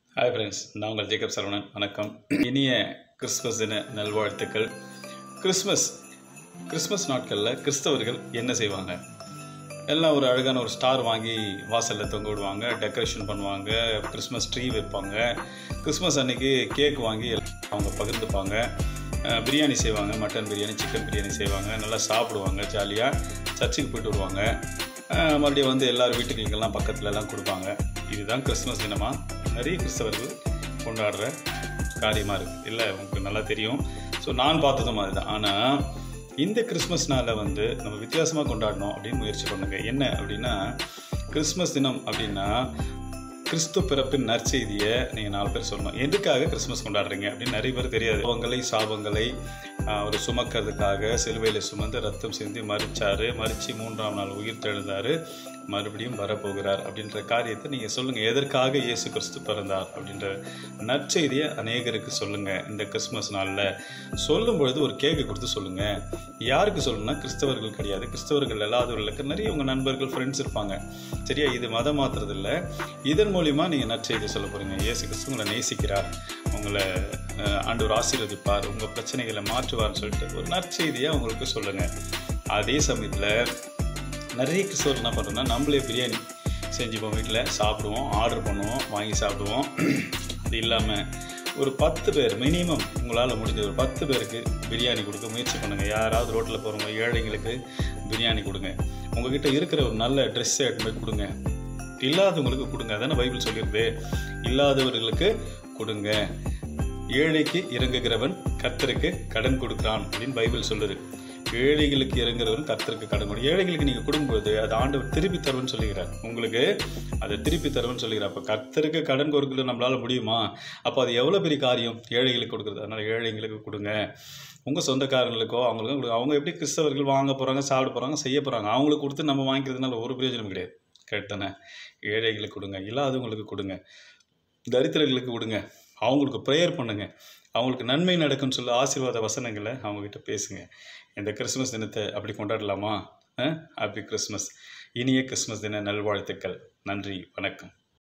hi friends நான் உங்கள் Jacob Saravanan வணக்கம் இனிய கிறிஸ்மஸ் தின நல்வாழ்த்துக்கள் கிறிஸ்மஸ் கிறிஸ்மஸ் நாட்களில் கிறிஸ்தவர்கள் என்ன செய்வாங்க எல்லாம் ஒரு அழகான ஒரு ஸ்டார் வாங்கி வாசலில் தொங்க விடுவாங்க டெக்கரேஷன் பண்ணுவாங்க கிறிஸ்மஸ் ட்ரீ வைப்பாங்க கிறிஸ்மஸ் அன்னைக்கு கேக் வாங்கி அவங்க பகிர்ந்துப்பாங்க அஹ் பிரியாணி செய்வாங்க மட்டன் பிரியாணி சிக்கன் பிரியாணி செய்வாங்க நல்லா சாப்பிடுவாங்க ஜாலியாக சர்ச்சுக்கு போயிட்டு வருவாங்க அஹ் மறுபடியும் வந்து எல்லார் வீட்டுகளுக்கெல்லாம் பக்கத்துல எல்லாம் கொடுப்பாங்க இதுதான் கிறிஸ்மஸ் தினமாக நிறைய கிறிஸ்தவர்கள் கொண்டாடுற காரியமாக இருக்குது இல்லை உங்களுக்கு நல்லா தெரியும் ஸோ நான் பார்த்ததும் அதுதான் ஆனால் இந்த கிறிஸ்மஸ்னால வந்து நம்ம வித்தியாசமாக கொண்டாடணும் அப்படின்னு முயற்சி பண்ணுங்க என்ன அப்படின்னா கிறிஸ்மஸ் தினம் அப்படின்னா கிறிஸ்து பிறப்பின் நற்செய்தியை நீங்கள் நாலு பேர் சொல்லணும் எதுக்காக கிறிஸ்மஸ் கொண்டாடுறீங்க அப்படின்னு நிறைய பேர் தெரியாது அவங்களை சாபங்களை ஆஹ், ஒரு சுமக்கிறதுக்காக சிலுவையில் சுமந்து ரத்தம் சிந்தி மறிச்சாரு மறிச்சு மூன்றாம் நாள் உயிர் தெழுந்தாரு மறுபடியும் வரப்போகிறார் அப்படின்ற காரியத்தை நீங்கள் சொல்லுங்கள் எதற்காக இயேசு கிறிஸ்து பிறந்தார் அப்படின்ற நற்செய்தியை அநேகருக்கு சொல்லுங்கள் இந்த கிறிஸ்மஸ் நாளில் சொல்லும் பொழுது ஒரு கேக்கு கொடுத்து சொல்லுங்கள் யாருக்கு சொல்லணும்னா கிறிஸ்தவர்கள் கிடையாது கிறிஸ்தவர்கள் இல்லாதவர்களுக்கு நிறைய உங்கள் நண்பர்கள் ஃப்ரெண்ட்ஸ் இருப்பாங்க சரியா இது மதம் மாத்துறது இல்ல இதன் மூலியமா நீங்கள் நற்செய்தி சொல்ல போகிறீங்க இயேசு கிறிஸ்து உங்களை நேசிக்கிறார் உங்களை அஹ், ஆண்டவர் ஆசீர்வதிப்பார் உங்கள் பிரச்சனைகளை மாற்றுவார்னு சொல்லிட்டு ஒரு நற்செய்தியை உங்களுக்கு சொல்லுங்கள் அதே சமயத்தில் நிறைய கிறிஸ்தவர் என்ன பண்ணுறோம்னா நம்மளே பிரியாணி செஞ்சுப்போம் வீட்டில் சாப்பிடுவோம் ஆர்டர் பண்ணுவோம் வாங்கி சாப்பிடுவோம் அது இல்லாமல் ஒரு பத்து பேர் மினிமம் உங்களால் முடிஞ்ச ஒரு பத்து பேருக்கு பிரியாணி கொடுக்க முயற்சி பண்ணுங்கள் யாராவது ரோட்டில் போகிறவங்க ஏழைங்களுக்கு பிரியாணி கொடுங்க உங்ககிட்ட இருக்கிற ஒரு நல்ல ட்ரெஸ்ஸை எடுத்து போய் கொடுங்க இல்லாதவங்களுக்கு கொடுங்க அதானே பைபிள் சொல்லியிருக்கு இல்லாதவர்களுக்கு கொடுங்க ஏழைக்கு இறங்குகிறவன் கர்த்தருக்கு கடன் கொடுக்கிறான் அப்படின்னு பைபிள் சொல்லுது ஏழைகளுக்கு இறங்குறவன் கர்த்தருக்கு கடன் கொடு ஏழைகளுக்கு நீங்கள் கொடுக்கும்போது அது ஆண்டவர் திருப்பி தருவன்னு சொல்லுகிறார் உங்களுக்கு அதை திருப்பி தருவன்னு சொல்லுகிறார் அப்போ கர்த்தருக்கு கடன் கொடுக்கறது நம்மளால முடியுமா அப்போ அது எவ்வளோ பெரிய காரியம் ஏழைகளுக்கு கொடுக்குறது அதனால் ஏழைங்களுக்கு கொடுங்க உங்கள் சொந்தக்காரங்களுக்கோ அவங்களுக்கும் கொடுங்க அவங்க எப்படி கிறிஸ்தவர்கள் வாங்க போகிறாங்க சாப்பிட போகிறாங்க செய்ய போகிறாங்க அவங்களுக்கு கொடுத்து நம்ம வாங்கிக்கிறதுனால ஒரு பிரயோஜனம் கிடையாது கேட்டனே ஏழைகளுக்கு கொடுங்க இல்லாதவங்களுக்கு கொடுங்க தரித்திரர்களுக்கு கொடுங்க அவங்களுக்கு ப்ரேயர் பண்ணுங்க அவங்களுக்கு நன்மை நடக்கும்னு சொல்லி ஆசீர்வாத வசனங்களை அவங்கக்கிட்ட பேசுங்க இந்த கிறிஸ்மஸ் தினத்தை அப்படி கொண்டாடலாமா ஹாப்பி கிறிஸ்மஸ் இனிய கிறிஸ்மஸ் தின நல்வாழ்த்துக்கள் நன்றி வணக்கம்